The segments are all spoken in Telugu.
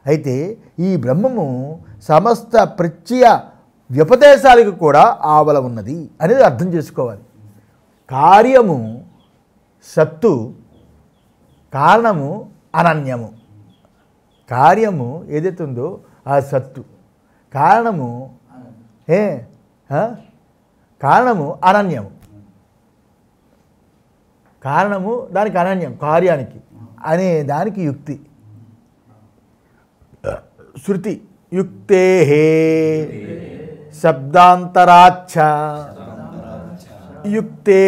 అయితే ఈ బ్రహ్మము సమస్త ప్రత్యయ వ్యపదేశాలకు కూడా ఆవల ఉన్నది అనేది అర్థం చేసుకోవాలి కార్యము సత్తు కారణము అనన్యము కార్యము ఏదైతే ఉందో ఆ సత్తు కారణము ఏ ఆ? కారణము అనన్యము కారణము దానికి అనన్యం కార్యానికి అనే దానికి యుక్తి శృతి యుక్తే శబ్దాంతరాచ్చ యుక్తే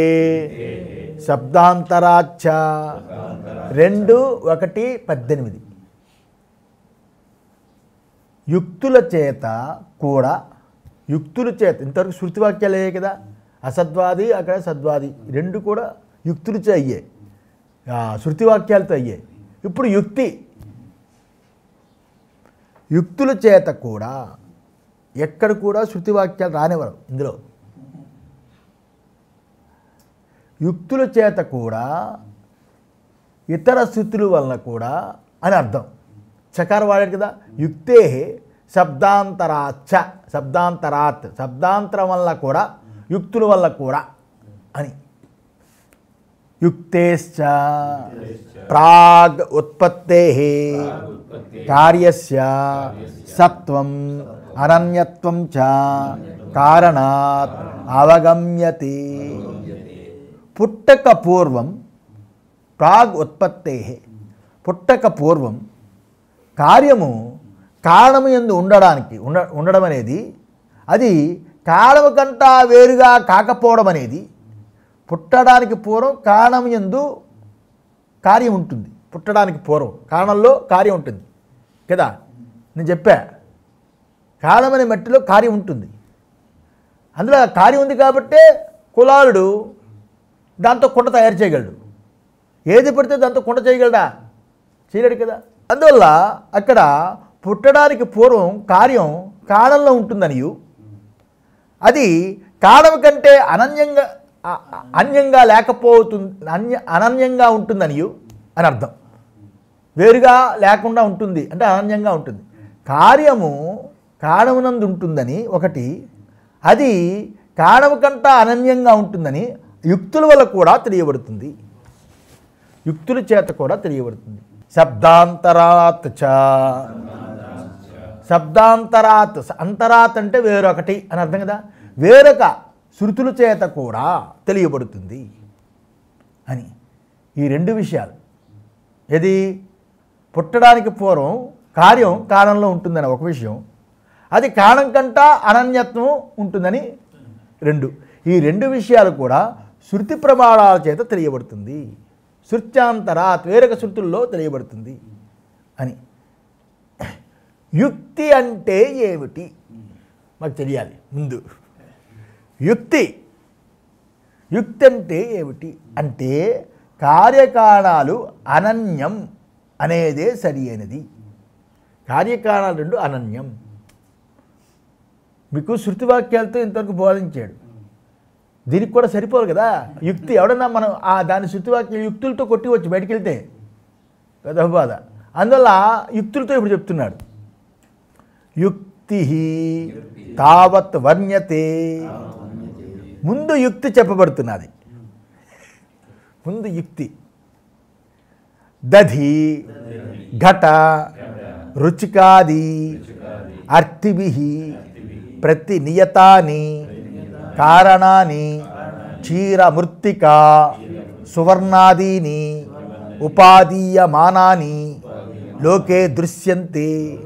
శబ్దాంతరాచ్చ రెండు ఒకటి పద్దెనిమిది యుక్తుల చేత కూడా యుక్తుల చేత ఇంతవరకు శృతి వాక్యాలు అయ్యాయి కదా అసద్వాది అక్కడ సద్వాది రెండు కూడా యుక్తులచే అయ్యాయి ఆ, శృతి వాక్యాలతో అయ్యాయి ఇప్పుడు యుక్తి యుక్తుల చేత కూడా ఎక్కడ కూడా శృతి వాక్యాలు రానివ్వరు ఇందులో యుక్తుల చేత కూడా ఇతర శృతుల వలన కూడా అని అర్థం చకారం వాడాడు కదా యుక్తే శబ్దాంతరాచ్చ శబ్దాంతరాత్ శబ్దాంతరం వల్ల కూడా యుక్తుల వల్ల కూడా అని యుక్తేశ్చ ప్రాగ్ ఉత్పత్తే కార్యస్య సత్వం అనన్యత్వం చ కారణాత్ అవగమ్యతే పుట్టక పూర్వం ప్రాగ్ ఉత్పత్తే పుట్టక పూర్వం కార్యము కారణము ఎందు ఉండడానికి ఉండ ఉండడం అనేది అది కారణము కంటా వేరుగా కాకపోవడం అనేది పుట్టడానికి పూర్వం కారణం ఎందు కార్యం ఉంటుంది పుట్టడానికి పూర్వం కారణంలో కార్యం ఉంటుంది కదా నేను చెప్పా కారణం అనే మట్టిలో కార్యం ఉంటుంది అందులో ఆ కార్యం ఉంది కాబట్టే కులాలుడు దాంతో కుండ తయారు చేయగలడు ఏది పడితే దాంతో కుండ చేయగలడా చేయలేడు కదా అందువల్ల అక్కడ పుట్టడానికి పూర్వం కార్యం కారణంలో ఉంటుందనియు అది కారణం కంటే అనన్యంగా అ- అ- అన్యంగా లేకపోతుంది అన్య అనన్యంగా ఉంటుందనియు అని అర్థం వేరుగా లేకుండా ఉంటుంది అంటే అనన్యంగా ఉంటుంది కార్యము కారణమునందు ఉంటుందని ఒకటి అది కారణము కంటా అనన్యంగా ఉంటుందని యుక్తుల వల్ల కూడా తెలియబడుతుంది యుక్తుల చేత కూడా తెలియబడుతుంది శబ్దాంతరాత్ చ శబ్దాంతరాత్ అంతరాత్ అంటే వేరొకటి అని అర్థం కదా వేరొక శృతుల చేత కూడా తెలియబడుతుంది అని ఈ రెండు విషయాలు ఏది పుట్టడానికి పూర్వం కార్యం కారణంలో ఉంటుందని ఒక విషయం అది కారణం కంటా అనన్యత్వం ఉంటుందని రెండు ఈ రెండు విషయాలు కూడా శృతి ప్రమాణాల చేత తెలియబడుతుంది శృత్యాంతరాత్ వేరొక శృతుల్లో తెలియబడుతుంది అని యుక్తి అంటే ఏమిటి మాకు తెలియాలి ముందు యుక్తి యుక్తి అంటే ఏమిటి అంటే కార్యకారణాలు అనన్యం అనేదే సరి అయినది కార్యకారణాలు రెండు అనన్యం మీకు శృతి వాక్యాలతో ఇంతవరకు బోధించాడు దీనికి కూడా సరిపోదు కదా యుక్తి ఎవడన్నా మనం ఆ దాని శృతి వాక్యం యుక్తులతో కొట్టివచ్చు బయటికి వెళ్తే పెద్ద బాధ అందువల్ల యుక్తులతో ఇప్పుడు చెప్తున్నాడు యుక్తి తావత్ వర్ణ్యతే ముందు యుక్తి చెప్పబడుతున్నది ముందు యుక్తి దధి ఘట రుచికాది అర్థిభి ప్రతి నియతాని కారణాని క్షీరమృత్తికా సువర్ణాదీని ఉపాదీయమానాని లోకే దృశ్యంతే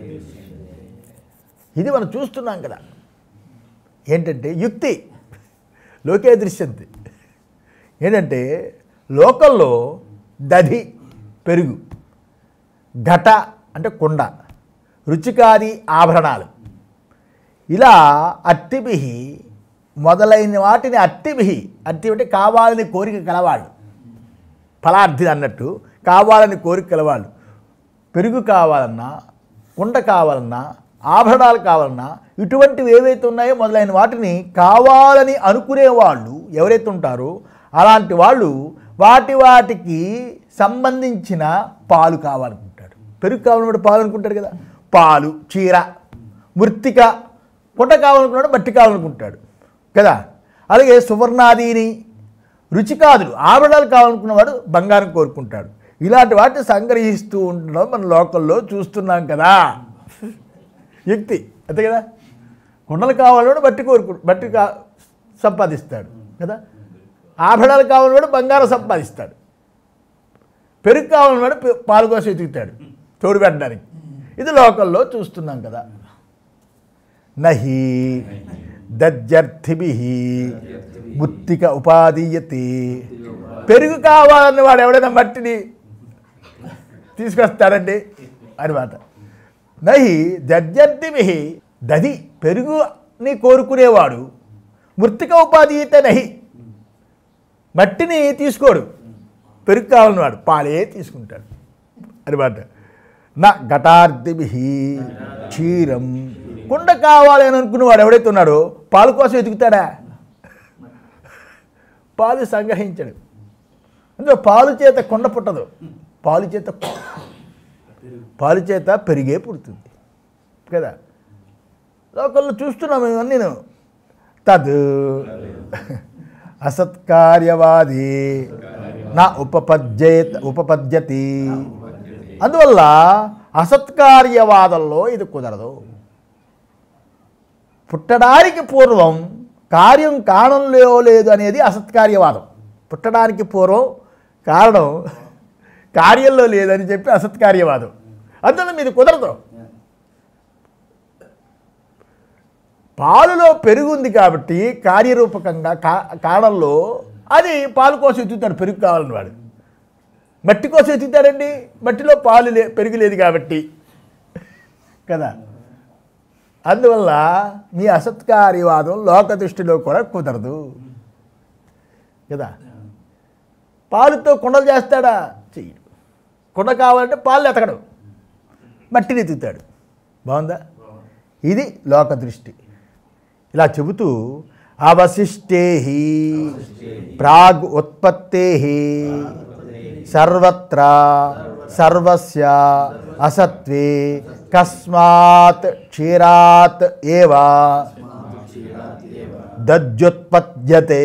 ఇది మనం చూస్తున్నాం కదా ఏంటంటే యుక్తి లోకే దృశ్యంతి ఏంటంటే లోకల్లో దధి పెరుగు ఘట అంటే కుండ రుచికాది ఆభరణాలు ఇలా అట్టిభి మొదలైన వాటిని అట్టిభి అట్టి అంటే కావాలని కోరిక కలవాళ్ళు ఫలార్థి అన్నట్టు కావాలని కోరిక కలవాళ్ళు పెరుగు కావాలన్నా కుండ కావాలన్నా ఆభరణాలు కావాలన్నా ఇటువంటివి ఏవైతే ఉన్నాయో మొదలైన వాటిని కావాలని అనుకునే వాళ్ళు ఎవరైతే ఉంటారో అలాంటి వాళ్ళు వాటి వాటికి సంబంధించిన పాలు కావాలనుకుంటాడు పెరుగు కావాలన్నప్పుడు పాలు అనుకుంటాడు కదా పాలు చీర మృత్తిక కుండ కావాలనుకున్నాడు మట్టి కావాలనుకుంటాడు కదా అలాగే సువర్ణాదీని రుచికాదులు ఆభరణాలు కావాలనుకున్నవాడు బంగారం కోరుకుంటాడు ఇలాంటి వాటిని సంగ్రహిస్తూ ఉండడం మన లోకల్లో చూస్తున్నాం కదా యుక్తి అంతే కదా కుండలు కావాలన్నాడు బట్టి కోరుకు బట్టి కా సంపాదిస్తాడు కదా ఆభరణాలు కావాలన్నాడు బంగారం సంపాదిస్తాడు పెరుగు కావాలన్నాడు పె- పాలు కోసం ఎతుకుతాడు తోడు పెట్టడానికి ఇది లోకల్లో చూస్తున్నాం కదా నహి దజ్జర్థిభి ముత్తిక ఉపాధీయతి పెరుగు కావాలన్న వాడు ఎవడైనా మట్టిని తీసుకొస్తాడండి అనమాట నహి దజ్జర్థిభి దది పెరుగుని కోరుకునేవాడు మృతిక ఉపాధీయత నహి మట్టిని తీసుకోడు పెరుగు కావాలన్నవాడు పాలే తీసుకుంటాడు అనమాట నా ఘటార్థిభి క్షీరం కుండ కావాలి అని అనుకున్నవాడు ఎవడైతే ఉన్నాడో పాలు కోసం ఎదుగుతాడా పాలు సంగ్రహించడు అంటే పాలు చేత కొండ పుట్టదు పాలు చేత పాలు చేత పెరిగే పుడుతుంది కదా లోకల్లో చూస్తున్నాం ఇవన్నీ తద్ అసత్కార్యవాది నా ఉపపద్యేత ఉపపద్యతి అందువల్ల అసత్కార్యవాదంలో ఇది కుదరదు పుట్టడానికి పూర్వం కార్యం కారణంలో లేదు అనేది అసత్కార్యవాదం పుట్టడానికి పూర్వం కారణం కార్యంలో లేదని చెప్పి అసత్కార్యవాదం అందువల్ల మీది కుదరదు పాలులో పెరుగు ఉంది కాబట్టి కార్యరూపకంగా కా కారణంలో అది పాలు కోసం ఎత్తుతాడు పెరుగు కావాలని వాడు మట్టి కోసం ఎత్తుతాడండి మట్టిలో పాలు లే పెరుగు లేదు కాబట్టి కదా అందువల్ల మీ అసత్కార్యవాదం లోక దృష్టిలో కూడా కుదరదు కదా పాలుతో కుండలు చేస్తాడా చెయ్యడు కుండ కావాలంటే పాలు ఎతకడు మట్టిని ఎత్తుతాడు బాగుందా ఇది లోక దృష్టి ఇలా చెబుతూ అవశిష్టే ప్రాగ్ ఉత్పత్తే సర్వత్ర సర్వస్య అసత్వే కస్మాత్ క్షీరాత్ ఏవ దజ్జుత్పద్యతే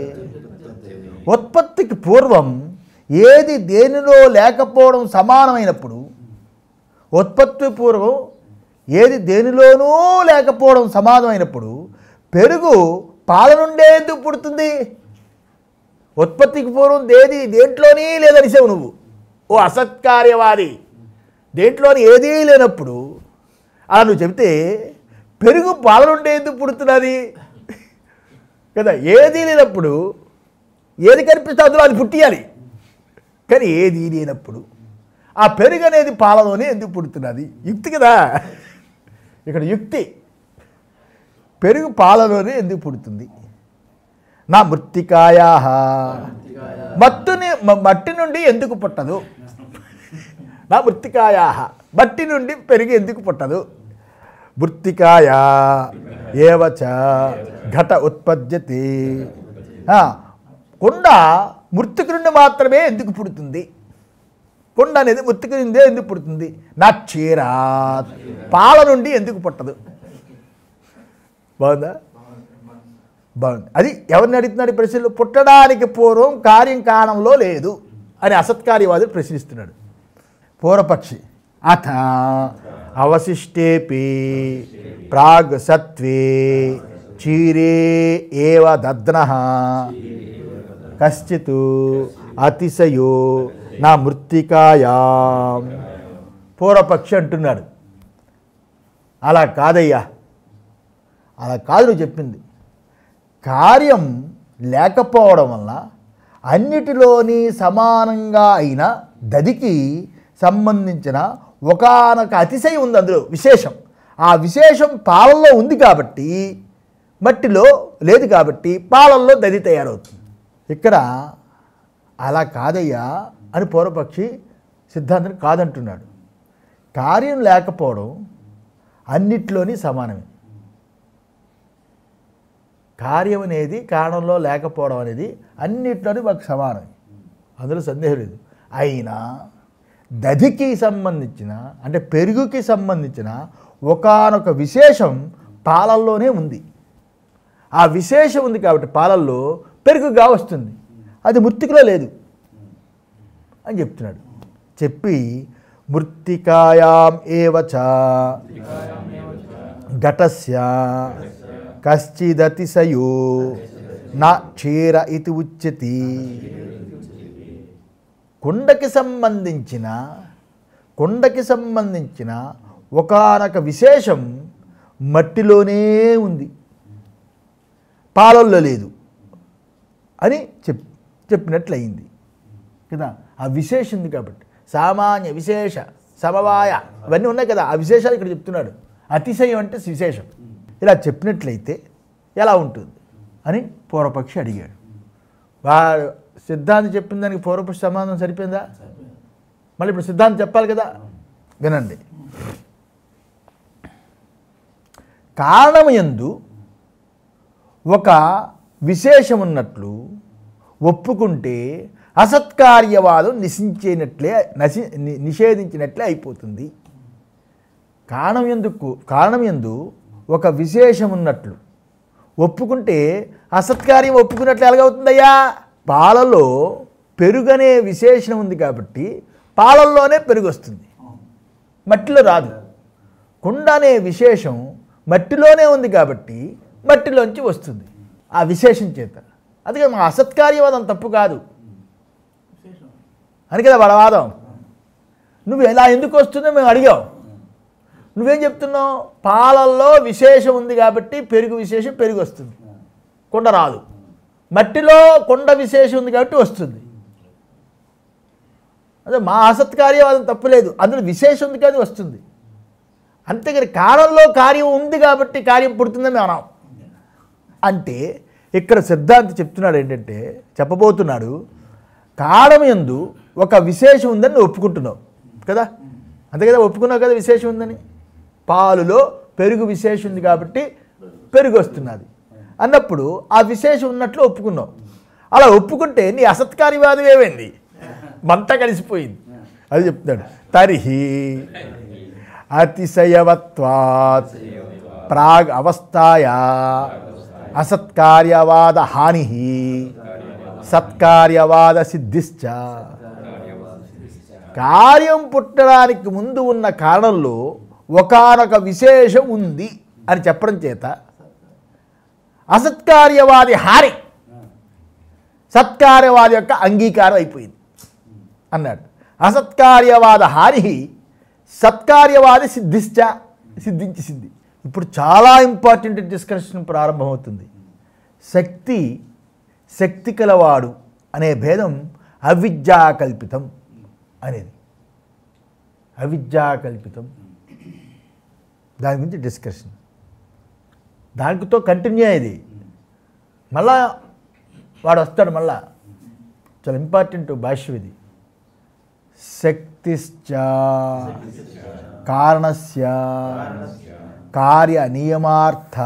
ఉత్పత్తికి పూర్వం ఏది దేనిలో లేకపోవడం సమానమైనప్పుడు ఉత్పత్తి పూర్వం ఏది దేనిలోనూ లేకపోవడం సమానమైనప్పుడు పెరుగు పాల నుండే ఎందుకు పుడుతుంది ఉత్పత్తికి పూర్వం దేది దేంట్లోనే లేదనిసావు నువ్వు ఓ అసత్కార్యవాది దేంట్లోని ఏదీ లేనప్పుడు అలా నువ్వు చెబితే పెరుగు పాల నుండే ఎందుకు పుడుతున్నది కదా ఏదీ లేనప్పుడు ఏది కనిపిస్తే అందులో అది పుట్టియాలి కానీ ఏది లేనప్పుడు ఆ పెరుగు అనేది పాలలోనే ఎందుకు పుడుతున్నది యుక్తి కదా ఇక్కడ యుక్తి పెరుగు పాలలోనే ఎందుకు పుడుతుంది నా మృత్తికాయా మత్తుని మ- మట్టి నుండి ఎందుకు పుట్టదు నా మృత్తికాయా మట్టి నుండి పెరుగు ఎందుకు పుట్టదు మృత్తికాయా ఏవచ ఘట ఉత్పద్యతి ఆ, కుండ మృతికి నుండి మాత్రమే ఎందుకు పుడుతుంది కుండ అనేది మృతికి నుండే ఎందుకు పుడుతుంది నా చీర పాల నుండి ఎందుకు పుట్టదు బాగుందా బాగుంది అది ఎవరిని అడుగుతున్నాడు ఈ ప్రశ్నలు పుట్టడానికి పూర్వం కార్యం కారణంలో లేదు అని అసత్కార్యవాదుడు ప్రశ్నిస్తున్నాడు పూర్వపక్షి అథ అవశిష్టేపి ప్రాగ్ సత్వే చీరే ఏవ దద్న కశ్చిత్ అతిశయో నా మృత్తికాయా పూర్వపక్షి అంటున్నాడు అలా కాదయ్యా అలా కాదు నువ్వు చెప్పింది కార్యం లేకపోవడం వల్ల అన్నిటిలోని సమానంగా అయిన దదికి సంబంధించిన ఒకానొక అతిశయం ఉంది అందులో విశేషం ఆ విశేషం పాలల్లో ఉంది కాబట్టి మట్టిలో లేదు కాబట్టి పాలల్లో దది తయారవుతుంది ఇక్కడ అలా కాదయ్యా అని పూర్వపక్షి సిద్ధాంతం కాదంటున్నాడు కార్యం లేకపోవడం అన్నిట్లోని సమానమే కార్యం అనేది కారణంలో లేకపోవడం అనేది అన్నిట్లోని మాకు సమానం అందులో సందేహం లేదు అయినా దధికి సంబంధించిన అంటే పెరుగుకి సంబంధించిన ఒకానొక విశేషం పాలల్లోనే ఉంది ఆ విశేషం ఉంది కాబట్టి పాలల్లో పెరుగుగా వస్తుంది అది మృత్తికలో లేదు అని చెప్తున్నాడు చెప్పి మృత్తికాయాం ఏవచ ఘటస్య కశ్చిదతిశయో నా క్షీర ఇది ఉచ్యతి కుండకి సంబంధించిన కుండకి సంబంధించిన ఒకానొక విశేషం మట్టిలోనే ఉంది పాలల్లో లేదు అని చెప్ చెప్పినట్లయింది కదా ఆ విశేషం ఉంది కాబట్టి సామాన్య విశేష సమవాయ ఇవన్నీ ఉన్నాయి కదా ఆ విశేషాలు ఇక్కడ చెప్తున్నాడు అతిశయం అంటే విశేషం ఇలా చెప్పినట్లయితే ఎలా ఉంటుంది అని పూర్వపక్షి అడిగాడు వాడు సిద్ధాంతి చెప్పిన దానికి పూర్వపక్షి సమాధానం సరిపోయిందా మళ్ళీ ఇప్పుడు సిద్ధాంతం చెప్పాలి కదా వినండి కారణం ఎందు ఒక విశేషం ఉన్నట్లు ఒప్పుకుంటే అసత్కార్యవాదం నిశించేనట్లే నశి ని- నిషేధించినట్లే అయిపోతుంది కారణం ఎందుకు కారణం ఎందు ఒక విశేషం ఉన్నట్లు ఒప్పుకుంటే అసత్కార్యం ఒప్పుకున్నట్లు ఎలాగవుతుందయ్యా పాలలో పెరుగనే విశేషణం ఉంది కాబట్టి పాలల్లోనే పెరుగు వస్తుంది మట్టిలో రాదు కుండ అనే విశేషం మట్టిలోనే ఉంది కాబట్టి మట్టిలోంచి వస్తుంది ఆ విశేషం చేత అందుకే మా అసత్కార్యవాదం తప్పు కాదు అని కదా వాడ వాదం నువ్వు ఎలా ఎందుకు వస్తుందో మేము అడిగాం నువ్వేం చెప్తున్నావు పాలల్లో విశేషం ఉంది కాబట్టి పెరుగు విశేషం పెరుగు వస్తుంది కుండ రాదు మట్టిలో కొండ విశేషం ఉంది కాబట్టి వస్తుంది అదే మా అసత్కార్యవాదం తప్పులేదు అందులో విశేషం ఉంది కానీ వస్తుంది అంతేగాని కాలంలో కార్యం ఉంది కాబట్టి కార్యం పుడుతుందని మేము అన్నాం అంటే ఇక్కడ సిద్ధాంతి చెప్తున్నాడు ఏంటంటే చెప్పబోతున్నాడు కాలం ఎందు ఒక విశేషం ఉందని నువ్వు ఒప్పుకుంటున్నావు కదా అంతే కదా ఒప్పుకున్నావు కదా విశేషం ఉందని పాలులో పెరుగు విశేషం ఉంది కాబట్టి పెరుగు వస్తున్నది అన్నప్పుడు ఆ విశేషం ఉన్నట్లు ఒప్పుకున్నావు అలా ఒప్పుకుంటే నీ అసత్కార్యవాదం ఏమైంది మంట కలిసిపోయింది అది చెప్తాడు తర్హి అతిశయవత్వాత్ ప్రాగ్ అవస్థాయా అసత్కార్యవాద హాని సత్కార్యవాద సిద్ధిశ్చ కార్యం పుట్టడానికి ముందు ఉన్న కారణంలో ఒకానొక విశేషం ఉంది అని చెప్పడం చేత అసత్కార్యవాది హాని సత్కార్యవాది యొక్క అంగీకారం అయిపోయింది అన్నాడు అసత్కార్యవాద హాని సత్కార్యవాది సిద్ధిశ్చ సిద్ధించి సిద్ధి ఇప్పుడు చాలా ఇంపార్టెంట్ డిస్కషన్ ప్రారంభమవుతుంది శక్తి శక్తి కలవాడు అనే భేదం అవిద్యాకల్పితం అనేది అవిద్యాకల్పితం దాని గురించి డిస్కషన్ దానితో కంటిన్యూ అయ్యేది మళ్ళా వాడు వస్తాడు మళ్ళా చాలా ఇంపార్టెంట్ భాష్యం ఇది శక్తిశ్చ కారణస్య కార్య నియమార్థ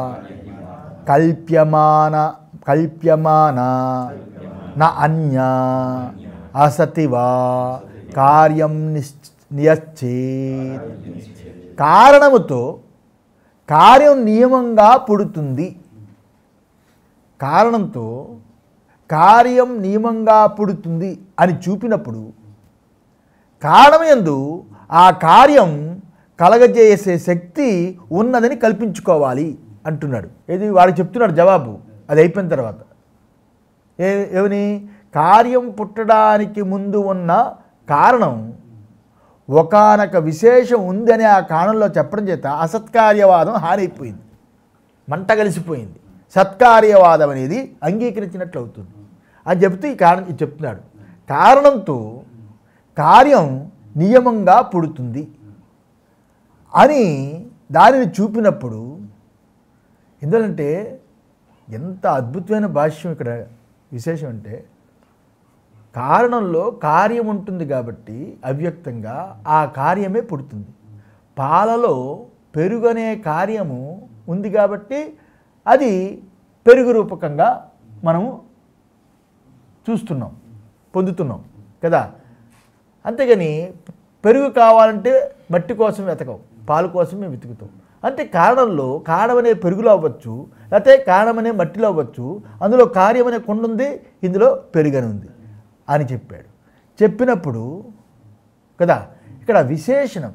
కల్ప్యమాన కల్ప్యమాన న అన్య అసతి వా కార్యం నిశ్చ నియచ్చేత్ కారణముతో కార్యం నియమంగా పుడుతుంది కారణంతో కార్యం నియమంగా పుడుతుంది అని చూపినప్పుడు కారణమందు ఆ కార్యం కలగజేసే శక్తి ఉన్నదని కల్పించుకోవాలి అంటున్నాడు ఇది వాడు చెప్తున్నాడు జవాబు అది అయిపోయిన తర్వాత ఏ ఏమని కార్యం పుట్టడానికి ముందు ఉన్న కారణం ఒకానొక విశేషం ఉందని ఆ కారణంలో చెప్పడం చేత అసత్కార్యవాదం హానైపోయింది మంట కలిసిపోయింది సత్కార్యవాదం అనేది అంగీకరించినట్లు అవుతుంది అని చెప్తూ ఈ కారణం ఇది చెప్తున్నాడు కారణంతో కార్యం నియమంగా పుడుతుంది అని దానిని చూపినప్పుడు ఎందుకంటే ఎంత అద్భుతమైన భాష్యం ఇక్కడ విశేషం అంటే కారణంలో కార్యం ఉంటుంది కాబట్టి అవ్యక్తంగా ఆ కార్యమే పుడుతుంది పాలలో పెరుగనే కార్యము ఉంది కాబట్టి అది పెరుగు రూపకంగా మనము చూస్తున్నాం పొందుతున్నాం కదా అంతేగాని పెరుగు కావాలంటే మట్టి కోసం వెతకవు పాలు కోసమే వెతుకుతాం అంటే కారణంలో కారణం అనే పెరుగులో అవ్వచ్చు లేకపోతే కారణం అనే మట్టిలో అవ్వచ్చు అందులో కార్యం అనే కొండ ఉంది ఇందులో పెరుగని ఉంది అని చెప్పాడు చెప్పినప్పుడు కదా ఇక్కడ విశేషణం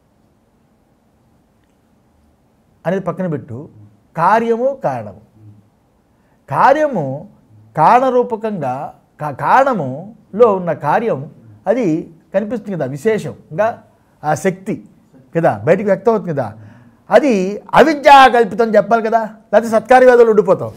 అనేది పక్కన పెట్టు కార్యము కారణము కార్యము కారణరూపకంగా కా కారణములో ఉన్న కార్యం అది కనిపిస్తుంది కదా విశేషంగా ఆ శక్తి కదా బయటికి వ్యక్తం అవుతుంది కదా అది అవిద్యా కల్పితం చెప్పాలి కదా లేకపోతే సత్కార్యవాదులు ఉండిపోతాం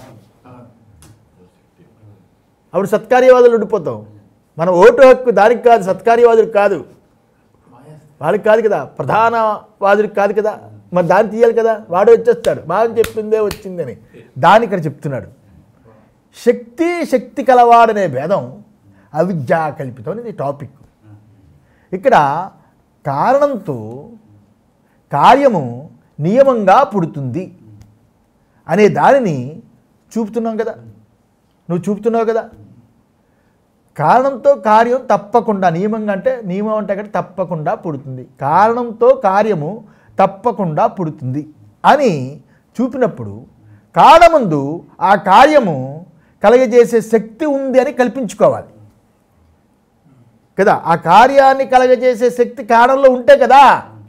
అప్పుడు సత్కార్యవాదులు ఉండిపోతాం మన ఓటు హక్కు దానికి కాదు సత్కార్యవాదులకు కాదు వాళ్ళకి కాదు కదా ప్రధానవాదుడికి కాదు కదా మరి దాన్ని తీయాలి కదా వాడు వచ్చేస్తాడు బాగా చెప్పిందే వచ్చిందని దాని ఇక్కడ చెప్తున్నాడు శక్తి శక్తి కలవాడనే భేదం అవిద్యా కల్పితం అనేది టాపిక్ ఇక్కడ కారణంతో కార్యము నియమంగా పుడుతుంది అనే దానిని చూపుతున్నాం కదా నువ్వు చూపుతున్నావు కదా కారణంతో కార్యం తప్పకుండా నియమంగా అంటే నియమం అంటే కంటే తప్పకుండా పుడుతుంది కారణంతో కార్యము తప్పకుండా పుడుతుంది అని చూపినప్పుడు కారణముందు ఆ కార్యము కలగజేసే శక్తి ఉంది అని కల్పించుకోవాలి కదా ఆ కార్యాన్ని కలగజేసే శక్తి కారణంలో ఉంటే కదా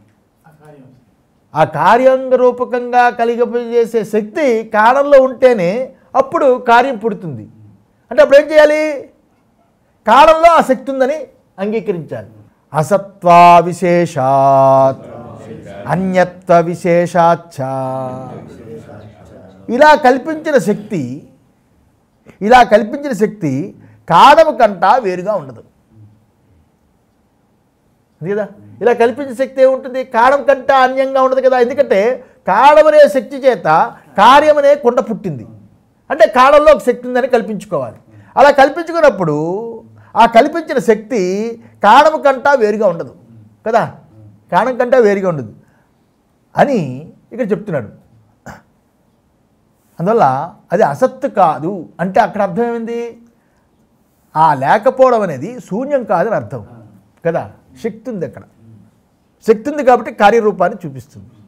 ఆ కార్యాంగ రూపకంగా కలిగజేసే శక్తి కారణంలో ఉంటేనే అప్పుడు కార్యం పుడుతుంది అంటే అప్పుడు ఏం చేయాలి కారణంలో ఆ శక్తి ఉందని అంగీకరించాలి అసత్వా విశేషాత్ అన్యత్వ విశేషాచ్చ ఇలా కల్పించిన శక్తి ఇలా కల్పించిన శక్తి కారణము కంట వేరుగా ఉండదు అంతే కదా ఇలా కల్పించిన శక్తి ఏముంటుంది కారణం కంట అన్యంగా ఉండదు కదా ఎందుకంటే కారణమనే శక్తి చేత కార్యమనే కొండ పుట్టింది అంటే కారణంలో ఒక శక్తి ఉందని కల్పించుకోవాలి అలా కల్పించుకున్నప్పుడు ఆ కల్పించిన శక్తి కారణము కంట వేరుగా ఉండదు కదా కారణం కంట వేరుగా ఉండదు అని ఇక్కడ చెప్తున్నాడు అందువల్ల అది అసత్తు కాదు అంటే అక్కడ అర్థం ఏమైంది ఆ లేకపోవడం అనేది శూన్యం కాదని అర్థం కదా శక్తి ఉంది అక్కడ శక్తి ఉంది కాబట్టి కార్యరూపాన్ని చూపిస్తుంది